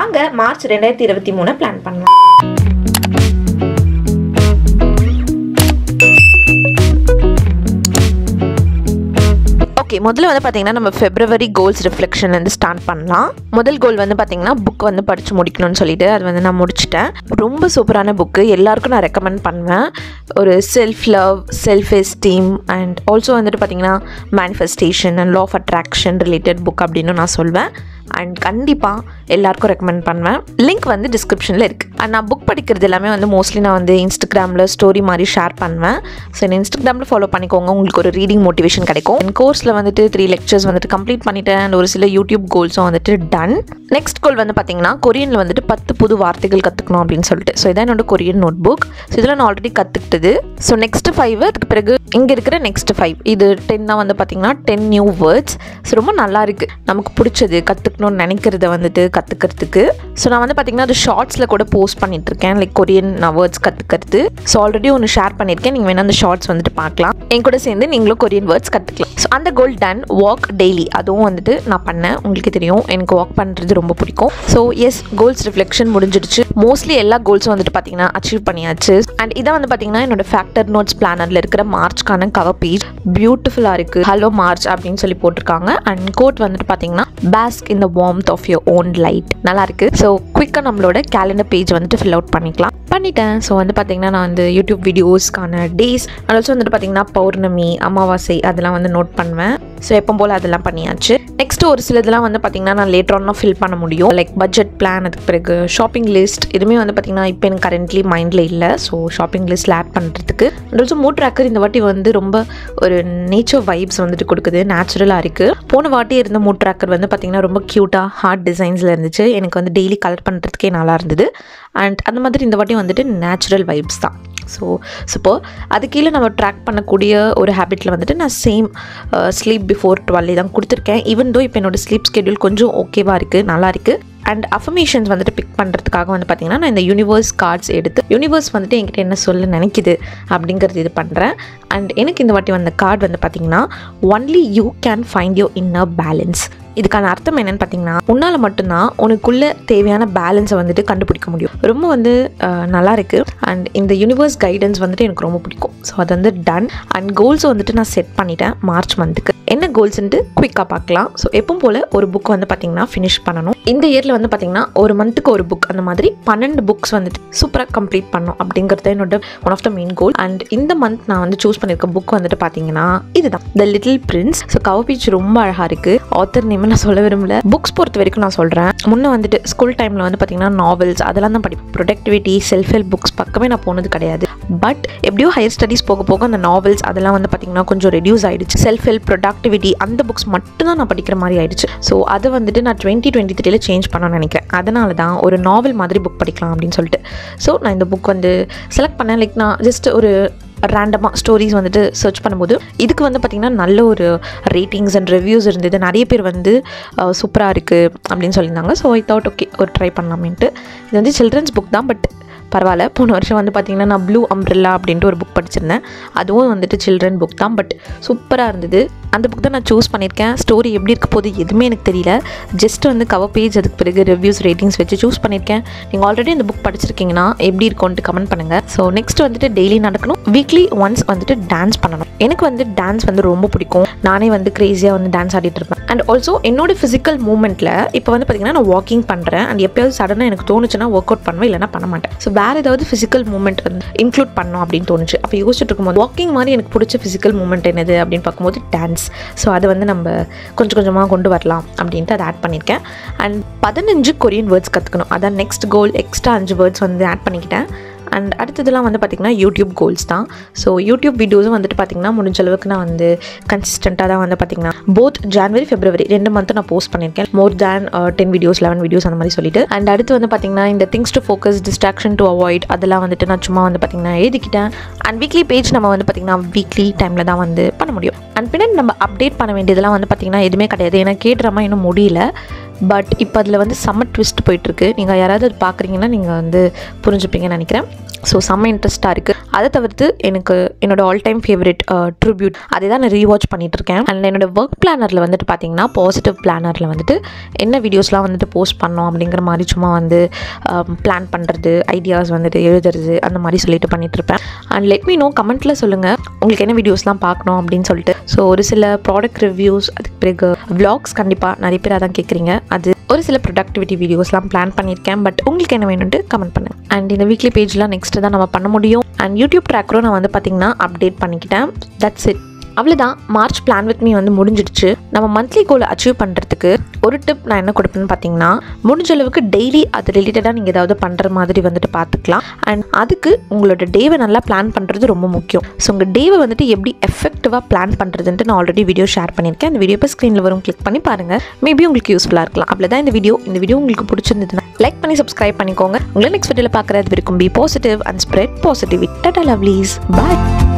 வாங்க மார்ச் ரெண்டாயிரத்தி இருபத்தி மூணு பிளான் பண்ணலாம் ஓகே முதல்ல வந்து பார்த்தீங்கன்னா நம்ம ஃபெப்ரவரி கோல்ஸ் ரிஃப்ளெக்ஷன்லேருந்து ஸ்டார்ட் பண்ணலாம் முதல் கோல் வந்து பார்த்தீங்கன்னா புக் வந்து படித்து முடிக்கணும்னு சொல்லிட்டு அது வந்து நான் முடிச்சிட்டேன் ரொம்ப சூப்பரான புக்கு எல்லாருக்கும் நான் ரெக்கமெண்ட் பண்ணுவேன் ஒரு self love self esteem and also வந்துட்டு பார்த்தீங்கன்னா manifestation and law of attraction related book அப்படின்னு நான் சொல்வேன் அண்ட் கண்டிப்பாக எல்லாருக்கும் ரெக்கமெண்ட் பண்ணுவேன் லிங்க் வந்து டிஸ்கிரிப்ஷனில் இருக்குது அண்ட் நான் புக் படிக்கிறது எல்லாமே வந்து மோஸ்ட்லி நான் வந்து இன்ஸ்டாகிராமில் ஸ்டோரி மாதிரி ஷேர் பண்ணுவேன் ஸோ என்ன இன்ஸ்டாகிராமில் ஃபாலோ பண்ணிக்கோங்க உங்களுக்கு ஒரு ரீடிங் மோட்டிவேஷன் கிடைக்கும் என் கோர்ஸில் வந்துட்டு த்ரீ லெக்சர்ஸ் வந்துட்டு கம்ப்ளீட் பண்ணிட்டேன் அண்ட் ஒரு சில யூடியூப் கோல்ஸும் வந்துட்டு டன் நெக்ஸ்ட் கோல் வந்து பார்த்தீங்கன்னா கொரியனில் வந்துட்டு பத்து புது வார்த்தைகள் கற்றுக்கணும் அப்படின்னு சொல்லிட்டு ஸோ இதான் என்னோட கொரியன் நோட் புக் ஸோ இதில் நான் ஆல்ரெடி கற்றுக்கிட்டது ஸோ நெக்ஸ்ட் ஃபைவ் அதுக்கு பிறகு இங்கே இருக்கிற நெக்ஸ்ட் ஃபைவ் இது டென்னா வந்து பார்த்தீங்கன்னா டென் நியூ வேர்ட்ஸ் ஸோ ரொம்ப நல்லா இருக்குது நமக்கு பிடிச்சது கற்றுக்கணும்னு நினைக்கிறத வந்துட்டு கற்றுக்கிறதுக்கு ஸோ நான் வந்து பார்த்தீங்கன்னா அது ஷார்ட்ஸில் கூட போஸ்ட் பண்ணிட்டு இருக்கேன் லைக் கொரியன் நான் வேர்ட்ஸ் கற்றுக்கிறது ஸோ ஆல்ரெடி ஒன்று ஷேர் பண்ணியிருக்கேன் நீங்கள் வேணால் அந்த ஷார்ட்ஸ் வந்துட்டு பார்க்கலாம் என் கூட சேர்ந்து நீங்களும் கொரியன் வேர்ட்ஸ் கற்றுக்கலாம் ஸோ அந்த கோல் டன் வாக் டெய்லி அதுவும் வந்துட்டு நான் பண்ணேன் உங்களுக்கு தெரியும் எனக்கு வாக் பண்ணுறது ரொம்ப பிடிக்கும் ஸோ எஸ் கோல்ஸ் ரிஃப்ளெக்ஷன் முடிஞ்சிடுச்சு மோஸ்ட்லி எல்லா கோல்ஸும் வந்துட்டு பார்த்தீங்கன்னா அச்சீவ் பண்ணியாச்சு அண்ட் இதை வந்து பார்த்தீங்கன்னா என்னோட ஃபேக்டர் நோட்ஸ் பிளானரில் இருக்கிற மார்ச்க்கான கவர் பேஜ் பியூட்டிஃபுல்லாக இருக்குது ஹலோ மார்ச் அப்படின்னு சொல்லி போட்டிருக்காங்க அண்ட் கோட் வந்துட்டு பார்த்தீங்கன்னா பேஸ்க் இந்த warmth of your own light நல்லா இருக்கு ஸோ குயிக்காக நம்மளோட கேலண்டர் பேஜ் வந்துட்டு ஃபில் அவுட் பண்ணிக்கலாம் பண்ணிட்டேன் ஸோ வந்து பார்த்தீங்கன்னா நான் வந்து யூடியூப் வீடியோஸ்க்கான டேஸ் அண்ட் ஆல்சோ வந்துட்டு பார்த்தீங்கன்னா பௌர்ணமி அமாவாசை அதெல்லாம் வந்து நோட் பண்ணுவேன் ஸோ எப்போ போல் அதெல்லாம் பண்ணியாச்சு நெக்ஸ்ட் ஒரு சிலதெல்லாம் வந்து பார்த்தீங்கன்னா நான் லேட்டர் ஆன் ஃபில் பண்ண முடியும் லைக் பட்ஜெட் பிளான் அதுக்கு பிறகு ஷாப்பிங் லிஸ்ட் இதுவுமே வந்து பார்த்தீங்கன்னா இப்போ எனக்கு கரண்ட்லி மைண்டில் இல்லை ஸோ ஷாப்பிங் லிஸ்ட்டில் ஆட் பண்ணுறதுக்கு அண்ட் ஆல்சோ மூட் ட்ராக்கர் இந்த வாட்டி வந்து ரொம்ப ஒரு நேச்சர் வைப்ஸ் வந்துட்டு கொடுக்குது நேச்சுரலாக இருக்குது போன வாட்டி இருந்த மூட் ட்ராக்கர் வந்து பார்த்தீங்கன்னா ரொம்ப க்யூட்டாக ஹார்ட் டிசைன்ஸில் இருந்துச்சு எனக்கு வந்து டெய்லி கலர் பண்ணுறதுக்கே நல்லா இருந்தது அண்ட் அந்த மாதிரி இந்த வாட்டி வந்துட்டு நேச்சுரல் வைப்ஸ் தான் ஸோ சூப்பர் அது கீழே நம்ம ட்ராக் பண்ணக்கூடிய ஒரு ஹேபிட்டில் வந்துட்டு நான் சேம் ஸ்லீப் பிஃபோர் டுவெல் தான் கொடுத்துருக்கேன் ஈவன் தோ இப்போ என்னோட ஸ்லீப் ஸ்கெடியூல் கொஞ்சம் ஓகேவாக இருக்குது நல்லா இருக்குது அண்ட் அஃபர்மேஷன்ஸ் வந்துட்டு பிக் பண்ணுறதுக்காக வந்து பார்த்தீங்கன்னா நான் இந்த யூனிவர்ஸ் கார்ட்ஸ் எடுத்து யூனிவர்ஸ் வந்துட்டு என்கிட்ட என்ன சொல்ல நினைக்குது அப்படிங்கிறது இது பண்ணுறேன் அண்ட் எனக்கு இந்த வாட்டி வந்த கார்டு வந்து பார்த்தீங்கன்னா only you can find your inner balance இதுக்கான அர்த்தம் என்னன்னு பார்த்தீங்கன்னா உன்னால் மட்டும்தான் உனக்குள்ள தேவையான பேலன்ஸை வந்துட்டு கண்டுபிடிக்க முடியும் ரொம்ப வந்து அஹ், நல்லா இருக்கு அண்ட் இந்த யூனிவர்ஸ் கைடன்ஸ் வந்துட்டு எனக்கு ரொம்ப பிடிக்கும் ஸோ அது வந்து டன் அண்ட் கோல்ஸை வந்துட்டு நான் செட் பண்ணிட்டேன் மார்ச் மந்த்துக்கு என்ன கோல்ஸ்ன்ட்டு குயிக்காக பார்க்கலாம் ஸோ எப்பவும் போல் ஒரு புக் வந்து பார்த்தீங்கன்னா ஃபினிஷ் பண்ணணும் இந்த இயரில் வந்து பார்த்தீங்கன்னா ஒரு மந்த்துக்கு ஒரு புக் அந்த மாதிரி பன்னெண்டு புக்ஸ் வந்துட்டு சூப்பராக கம்ப்ளீட் பண்ணணும் அப்படிங்கிறது என்னோட one of the main goal and இந்த மந்த் நான் வந்து சூஸ் பண்ணியிருக்க புக் வந்துட்டு பார்த்தீங்கன்னா இதுதான் the little prince so cover peach ரொம்ப அழகாக இருக்குது ஆத்தர் நேம் நான் சொல்ல விரும்பல புக்ஸ் பொறுத்த வரைக்கும் நான் சொல்கிறேன் முன்ன வந்துட்டு ஸ்கூல் டைமில் வந்து பார்த்தீங்கன்னா நாவல்ஸ் அதெல்லாம் தான் படிப்பேன் ப்ரொடக்டிவிட்டி செல்ஃப் ஹெல்ப் புக்ஸ் பக்கமே நான் போனது கிடையாது பட் எப்படியோ ஹையர் ஸ்டடீஸ் போக போக அந்த நாவல்ஸ் அதெல்லாம் வந்து பார்த்தீங்கன்னா கொஞ்சம் ரெடியூஸ் ஆயிடுச்சு செல்ஃப் ஹெல்ப் ப்ரொடக்டிவிட்டி அந்த புக்ஸ் மட்டும் தான் நான் படிக்கிற மாதிரி ஆயிடுச்சு ஸோ அதை வந்துட்டு நான் டுவெண்ட்டி டுவெண்ட்டி த்ரீல சேஞ்ச் பண்ணணும்னு நினைக்கிறேன் அதனால தான் ஒரு நாவல் மாதிரி புக் படிக்கலாம் அப்படின்னு சொல்லிட்டு ஸோ நான் இந்த புக் வந்து செலக்ட் பண்ணேன் லைக் நான் ஜஸ்ட் ஒரு ரேண்டமாக ஸ்டோரிஸ் வந்துட்டு சர்ச் பண்ணும்போது இதுக்கு வந்து பார்த்திங்கன்னா நல்ல ஒரு ரேட்டிங்ஸ் அண்ட் ரிவ்யூஸ் இருந்தது நிறைய பேர் வந்து சூப்பராக இருக்குது அப்படின்னு சொல்லியிருந்தாங்க ஸோ ஐ தாட் ஓகே ஒரு ட்ரை பண்ணலாமேன்ட்டு இது வந்து சில்ட்ரன்ஸ் புக் தான் பட் பரவாயில்ல போன வருஷம் வந்து பார்த்திங்கன்னா நான் ப்ளூ அம்ப்ரெல்லா அப்படின்ட்டு ஒரு புக் படிச்சிருந்தேன் அதுவும் வந்துட்டு சில்ட்ரன் புக் தான் பட் சூப்பராக இருந்தது அந்த புக் தான் நான் சூஸ் பண்ணியிருக்கேன் ஸ்டோரி எப்படி இருக்க போது எதுவுமே எனக்கு தெரியல ஜஸ்ட் வந்து கவர் பேஜ் அதுக்கு பிறகு ரிவ்யூஸ் ரேட்டிங்ஸ் வச்சு சூஸ் பண்ணியிருக்கேன் நீங்கள் ஆல்ரெடி இந்த புக் படிச்சிருக்கீங்கன்னா எப்படி இருக்கும்ன்ட்டு கமெண்ட் பண்ணுங்கள் ஸோ நெக்ஸ்ட் வந்துட்டு டெய்லி நடக்கணும் வீக்லி ஒன்ஸ் வந்துட்டு டான்ஸ் பண்ணணும் எனக்கு வந்து டான்ஸ் வந்து ரொம்ப பிடிக்கும் நானே வந்து க்ரேஸியாக வந்து டான்ஸ் ஆடிட்டு இருப்பேன் அண்ட் ஆல்சோ என்னோட ஃபிசிக்கல் மூமெண்ட்டில் இப்போ வந்து பார்த்தீங்கன்னா நான் வாக்கிங் பண்ணுறேன் அண்ட் எப்பயாவது சடனாக எனக்கு தோணுச்சுன்னா ஒர்க் அவுட் பண்ணுவேன் இல்லைனா பண்ண மாட்டேன் ஸோ வேறு ஏதாவது ஃபிசிக்கல் மூமெண்ட் வந்து இன்க்ளூட் பண்ணணும் அப்படின்னு தோணுச்சு அப்போ யோசிச்சுட்டு இருக்கும்போது வாக்கிங் மாதிரி எனக்கு பிடிச்ச ஃபிசிக்கல் மூமெண்ட் என்னது அப்படின்னு பார்க்கும்போது டான்ஸ் ஸோ அதை வந்து நம்ம கொஞ்சம் கொஞ்சமாக கொண்டு வரலாம் அப்படின்ட்டு அதை ஆட் பண்ணியிருக்கேன் அண்ட் பதினஞ்சு கொரியன் வேர்ட்ஸ் கற்றுக்கணும் அதான் நெக்ஸ்ட் கோல் எக்ஸ்ட்ரா அஞ்சு வேர்ட்ஸ் வந்து ஆட் பண்ணிக்கிட்டேன் அண்ட் அடுத்ததெல்லாம் வந்து பார்த்திங்கன்னா யூடியூப் கோல்ஸ் தான் ஸோ யூடியூப் வீடியோஸும் வந்துட்டு பார்த்திங்கன்னா முடிஞ்ச அளவுக்கு நான் வந்து கன்சிஸ்டண்ட்டாக தான் வந்து பார்த்திங்கன்னா போத் ஜான்வரி ஃபெப்ரவரி ரெண்டு மந்த் நான் போஸ்ட் பண்ணியிருக்கேன் more than ten videos eleven videos அந்த மாதிரி சொல்லிட்டு அண்ட் அடுத்து வந்து பார்த்திங்கன்னா இந்த things to focus distraction to avoid அதெல்லாம் வந்துட்டு நான் சும்மா வந்து பார்த்திங்கன்னா எழுதிக்கிட்டேன் அண்ட் வீக்லி பேஜ் நம்ம வந்து பார்த்திங்கன்னா வீக்லி டைமில் தான் வந்து பண்ண முடியும் அண்ட் பின்னாடி நம்ம அப்டேட் பண்ண வேண்டியதெல்லாம் வந்து பார்த்திங்கன்னா எதுவுமே கிடையாது ஏன்னா கேட்டுறமா இன்னும் முடியல பட் இப்போ அதில் வந்து செம்ம ட்விஸ்ட் போயிட்டுருக்கு நீங்கள் யாராவது அது பார்க்குறீங்கன்னா நீங்கள் வந்து புரிஞ்சுப்பீங்கன்னு நினைக்கிறேன் ஸோ செம்ம இன்ட்ரெஸ்ட்டாக இருக்குது அதை தவிர்த்து எனக்கு என்னோட ஆல் டைம் ஃபேவரட் ட்ரிபியூட் அதை தான் நான் ரீவாச் பண்ணிட்டு இருக்கேன் அண்ட் என்னோட ஒர்க் பிளானரில் வந்துட்டு பார்த்தீங்கன்னா பாசிட்டிவ் பிளானரில் வந்துட்டு என்ன வீடியோஸ்லாம் வந்துட்டு போஸ்ட் பண்ணோம் அப்படிங்கிற மாதிரி சும்மா வந்து பிளான் பண்ணுறது ஐடியாஸ் வந்துட்டு எழுதுறது அந்த மாதிரி சொல்லிட்டு பண்ணிட்டு இருப்பேன் அண்ட் லெட் மீ நோ கமெண்ட்டில் சொல்லுங்கள் உங்களுக்கு என்ன வீடியோஸ்லாம் பார்க்கணும் அப்படின்னு சொல்லிட்டு ஸோ ஒரு சில ப்ராடக்ட் ரிவ்யூஸ் அதுக்கு பிறகு vlogs கண்டிப்பாக நிறைய பேர் அதான் கேட்குறீங்க அது ஒரு சில ப்ரொடக்டிவிட்டி வீடியோஸ்லாம் பிளான் பண்ணியிருக்கேன் பட் உங்களுக்கு என்ன வேணும்ட்டு கமெண்ட் பண்ணுங்க அண்ட் இந்த வீக்லி பேஜ்லாம் நெக்ஸ்ட்டு தான் நம்ம பண்ண முடியும் அண்ட் யூடியூப் ட்ராக்கரும் நான் வந்து பார்த்தீங்கன்னா அப்டேட் பண்ணிக்கிட்டேன் தட்ஸ் இட் அவ்வளோதான் மார்ச் பிளான் வித் மீ வந்து முடிஞ்சிடுச்சு நம்ம மந்த்லி கோலை அச்சீவ் பண்ணுறதுக்கு ஒரு டிப் நான் என்ன கொடுப்பேன்னு பார்த்தீங்கன்னா முடிஞ்ச அளவுக்கு டெய்லி அது ரிலேட்டடாக நீங்கள் ஏதாவது பண்ணுற மாதிரி வந்துட்டு பார்த்துக்கலாம் அண்ட் அதுக்கு உங்களோட டேவை நல்லா பிளான் பண்ணுறது ரொம்ப முக்கியம் ஸோ உங்கள் டேவை வந்துட்டு எப்படி எஃபெக்டிவாக பிளான் பண்ணுறதுன்ட்டு நான் ஆல்ரெடி வீடியோ ஷேர் பண்ணியிருக்கேன் அந்த வீடியோ இப்போ ஸ்க்ரீனில் வரும் கிளிக் பண்ணி பாருங்கள் மேபி உங்களுக்கு யூஸ்ஃபுல்லாக இருக்கலாம் அவ்வளோதான் இந்த வீடியோ இந்த வீடியோ உங்களுக்கு பிடிச்சிருந்ததுன்னா லைக் பண்ணி சப்ஸ்கிரைப் பண்ணிக்கோங்க உங்களை நெக்ஸ்ட் வீடியோவில் பார்க்குறது வரைக்கும் be positive and spread positive tata lovelies bye